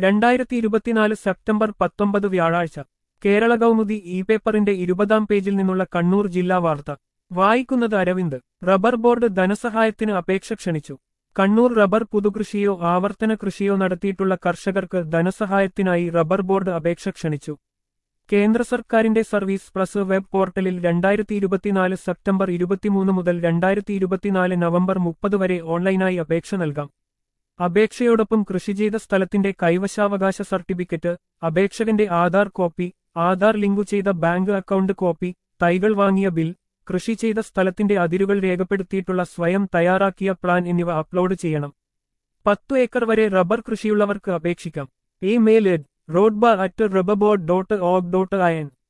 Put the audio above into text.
രണ്ടായിരത്തി ഇരുപത്തിനാല് സെപ്റ്റംബർ പത്തൊമ്പത് വ്യാഴാഴ്ച കേരള കൗമുദി ഇ പേപ്പറിന്റെ ഇരുപതാം പേജിൽ നിന്നുള്ള കണ്ണൂർ ജില്ലാ വാർത്ത വായിക്കുന്നത് അരവിന്ദ് റബ്ബർ ബോർഡ് ധനസഹായത്തിന് അപേക്ഷ ക്ഷണിച്ചു കണ്ണൂർ റബ്ബർ പുതുകൃഷിയോ ആവർത്തന കൃഷിയോ നടത്തിയിട്ടുള്ള കർഷകർക്ക് ധനസഹായത്തിനായി റബ്ബർ ബോർഡ് അപേക്ഷ ക്ഷണിച്ചു കേന്ദ്ര സർക്കാരിന്റെ സർവീസ് പ്ലസ് വെബ് പോർട്ടലിൽ രണ്ടായിരത്തി ഇരുപത്തിനാല് സെപ്റ്റംബർ ഇരുപത്തിമൂന്ന് മുതൽ രണ്ടായിരത്തി ഇരുപത്തിനാല് നവംബർ മുപ്പത് വരെ ഓൺലൈനായി അപേക്ഷ നൽകാം അപേക്ഷയോടൊപ്പം കൃഷി ചെയ്ത സ്ഥലത്തിന്റെ കൈവശാവകാശ സർട്ടിഫിക്കറ്റ് അപേക്ഷകന്റെ ആധാർ കോപ്പി ആധാർ ലിങ്കു ചെയ്ത ബാങ്ക് അക്കൗണ്ട് കോപ്പി തൈകൾ വാങ്ങിയ ബിൽ കൃഷി ചെയ്ത സ്ഥലത്തിന്റെ അതിരുകൾ രേഖപ്പെടുത്തിയിട്ടുള്ള സ്വയം തയ്യാറാക്കിയ പ്ലാൻ എന്നിവ അപ്ലോഡ് ചെയ്യണം പത്തു ഏക്കർ വരെ റബ്ബർ കൃഷിയുള്ളവർക്ക് അപേക്ഷിക്കാം email road bar at rubber board dot org dot I N